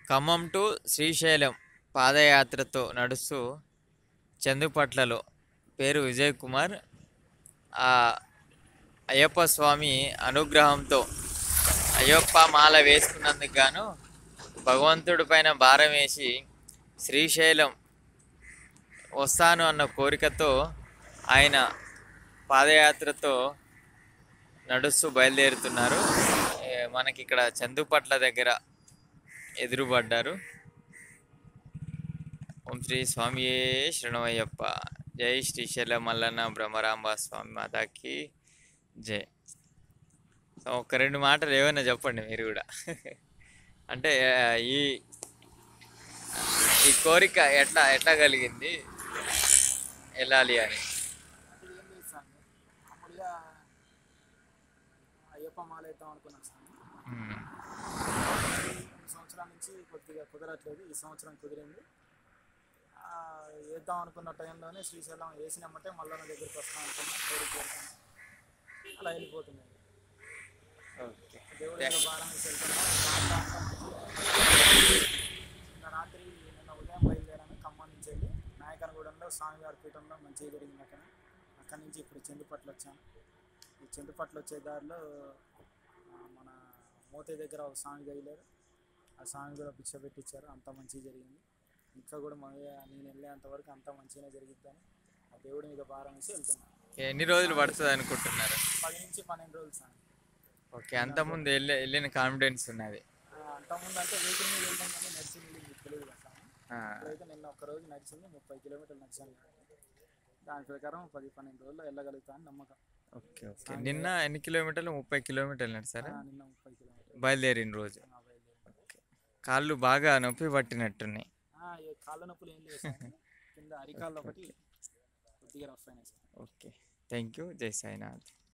Khammam to Srisailam పాదయాత్రతో నడుస్తూ చందుపట్లలో పేరు విజయ్ కుమార్ ఆ అయ్యప్ప స్వామి అనుగ్రహంతో అయ్యప్ప మాల వేసుకున్నందుకు గాను భగవంతుడి పైన భారం వేసి శ్రీశైలం వస్తాను అన్న కోరికతో ఆయన పాదయాత్రతో నడుస్తూ బయలుదేరుతున్నారు ఏ, మనకి ఇక్కడ చందుపట్ల దగ్గర ఎదురుపడ్డారు ఓం శ్రీ స్వామియే శరణమయ్యప్ప జై శ్రీశైల మల్లన్న బ్రహ్మరాంబ స్వామి మాతాకి జై సో ఒక రెండు మాటలు ఏమైనా చెప్పండి మీరు కూడా అంటే ఆ, ఈ ఈ కోరిక ఎట్లా ఎట్లా కలిగింది వెళ్ళాలి అని ఏం లేదు సార్ మామూలుగా అయ్యప్ప మాల వేద్దాం అనుకున్నాం సార్ మ్మ్. రెండు సంవత్సరాల నుంచి కొద్దిగా కుదరట్లేదు ఈ సంవత్సరం కుదిరింది ఆ, వేద్దాం అనుకున్న టైంలోనే శ్రీశైలం వేసినామంటే మళ్ళీ నా దగ్గరికి వస్తాం అనుకున్నా కోరిక కోరుకున్నా. అలా వెళ్ళిపోతుంది ఓకే దేవుడి మీద భారం వేసి వెళ్తున్నాం నిన్న రాత్రి నిన్న ఉదయం బయలుదేరాను ఖమ్మం నుంచి వెళ్ళి నాయకనగూడెంలో స్వామివారి పీఠంలో మంచిగా జరిగింది అక్కడ అక్కడి నుంచి ఇప్పుడు చెందుపట్ల వచ్చాను ఈ చెందుపట్ల వచ్చే దారిలో ఆ, మన మోతే దగ్గర ఒక స్వామి తగిలారు ఆ స్వామి కూడా భిక్ష పెట్టించారు అంత మంచిగా జరిగింది ఇంకా కూడా మన నేను వెళ్ళేంత వరకు అంత మంచిగానే జరిగిద్దని ఆ దేవుడి మీద భారం వేసి వెళ్తున్నాను ఎన్ని రోజులు పడుతుంది అనుకుంటున్నారు పది నుంచి పన్నెండు రోజులు స్వామి ఓకే అంతకుముందు వెళ్ళే వెళ్ళిన కాన్ఫిడెన్స్ ఉన్నది అంతకుముందు అంటే వెహికల్ మీద వెళ్ళాం కానీ నడిచి వెళ్ళి మీకు తెలియదు కదా స్వామి ఆ, ఇప్పుడైతే నిన్న ఒక రోజు నడిచింది ముప్పై కిలోమీటర్లు నడిచాను దాని ప్రకారం పది పన్నెండు రోజుల్లో వెళ్ళగలుగుతా అని నమ్మకం ఓకే ఓకే నిన్న ఎన్ని కిలోమీటర్లు ముప్పై కిలోమీటర్లు నడిచారా ఆ, నిన్న ముప్పై కిలోమీటర్లు బయలుదేరిన రోజు ఆ, బయలుదేరి కాళ్ళు బాగా నొప్పి పట్టినట్టున్నాయి ఆ, ఈ కాళ్ళ నొప్పులు ఏం లేవు స్వామి. కింద అరికాళ్ళు ఒకటి కొద్దిగా రఫ్ అయినాయి సార్ ఓకే థ్యాంక్ యూ జై సాయినాథ్